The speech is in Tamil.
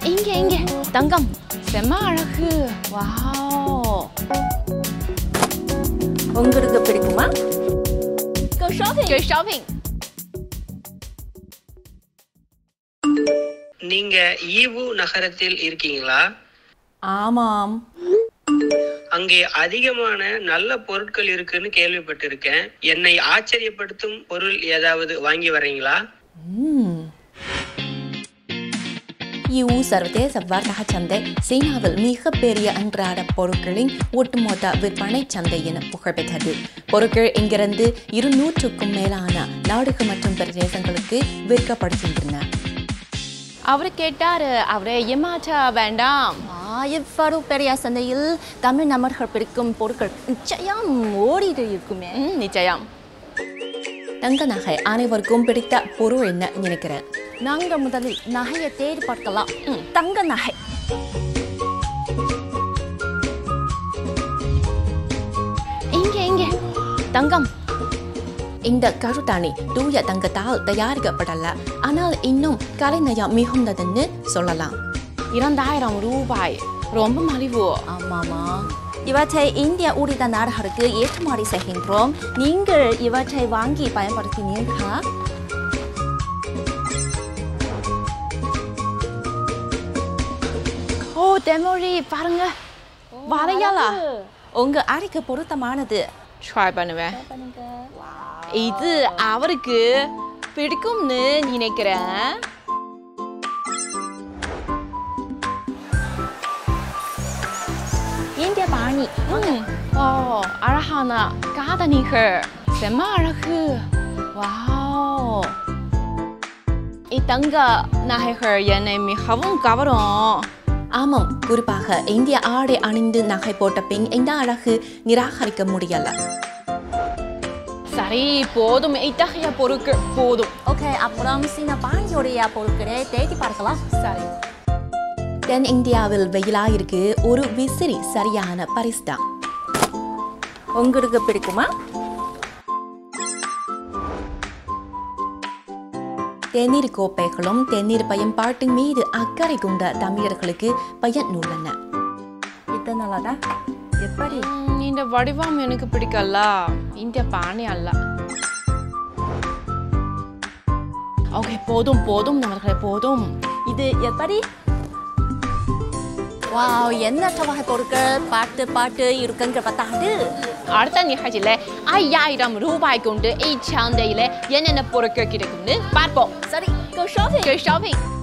இங்க இங்க தங்கம் செம்ம அழகு வாவ் உங்களுக்கு பிடிக்குமா go shopping go shopping நீங்க ஈவு நகரத்தில் இருக்கீங்களா ஆமாம் அங்கே அதிகமான நல்ல பொருட்கள் இருக்குன்னு கேள்விப்பட்டிருக்கேன் என்னை ஆச்சரியப்படுத்தும் பொருள் ஏதாவது வாங்கி வர்றீங்களா யூ சர்வதேச வர்த்தக சந்தை சீனாவில் மிகப்பெரிய அன்றாட பொருட்களின் ஒட்டுமொத்த விற்பனை சந்தை என புகழ்பெற்றது பொருட்கள் இங்கிருந்து இருநூற்றுக்கும் மேலான நாடுகள் மற்றும் பிரதேசங்களுக்கு விற்கப்படுகின்றன அவரு கேட்டாரு அவரை ஏமாற்ற வேண்டாம் இவ்வளவு பெரிய சந்தையில் தமிழ் நபர்கள் பிடிக்கும் பொருட்கள் நிச்சயம் ஓடிட்டு இருக்குமே ம், நிச்சயம் தங்க நகை அனைவருக்கும் பிடித்த பொருள் என்ன நினைக்கிறேன் நாங்க முதலில் நகையை தேடி பார்க்கலாம் ம், தங்க நகை இங்க இங்க தங்கம் இந்த கருத்தாணி தூய தங்கத்தால் தயாரிக்கப்படல ஆனால் இன்னும் கலைநயம் மிகுந்ததுன்னு சொல்லலாம் இரண்டாயிரம் ரூபாய் ரொம்ப மலிவு ஆமாமா இவற்றை இந்திய உள்ளிட்ட நாடுகளுக்கு ஏற்றுமதி செய்கின்றோம் நீங்கள் இவற்றை வாங்கி பயன்படுத்தினீர்களா ஓ தெமொழி பாருங்க வரையலா உங்க அறைக்கு பொருத்தமானது ட்ரை பண்ணுவேன் இது அவருக்கு பிடிக்கும்னு நினைக்கிறேன் இந்திய பாணி ம். ஓ அழகான காதணிகள் செம்ம அழகு வாவ் இத்தங்க நகைகள் என்னை மிகவும் கவரும் ஆமாம் குறிப்பாக இந்திய ஆடை அணிந்து நகை போட்ட பின் இந்த அழகு நிராகரிக்க முடியல சரி போதும் இத்தகைய பொருட்கள் போதும் ஓகே அப்புறம் சீன பாணியோடைய பொருட்களை தேடி பார்க்கலாம் சரி தென் இந்தியாவில் வெயிலாயிருக்கு ஒரு விசிறி சரியான பரிசு தான் உங்களுக்கு பிடிக்குமா தேநீர் கோப்பைகளும் தேநீர் பயன்பாட்டின் மீது அக்கறை கொண்ட தமிழர்களுக்கு பயனுள்ளன இதனாலதான் எப்படி ம், இந்த வடிவம் எனக்கு பிடிக்கல இந்த பாணி அல்ல ஓகே போதும் போதும் நண்பர்களே போதும் இது எப்படி வாவ் எண்ணற்ற வகை பொருட்கள் பாட்டு பாட்டு இருக்குங்க பார்த்தாது அடுத்த நிகழ்ச்சியில ஐயாயிரம் ரூபாய் கொண்டு இச்சந்தையில என்னென்ன பொருட்கள் கிடைக்கும்னு பார்ப்போம் சரி go shopping Go shopping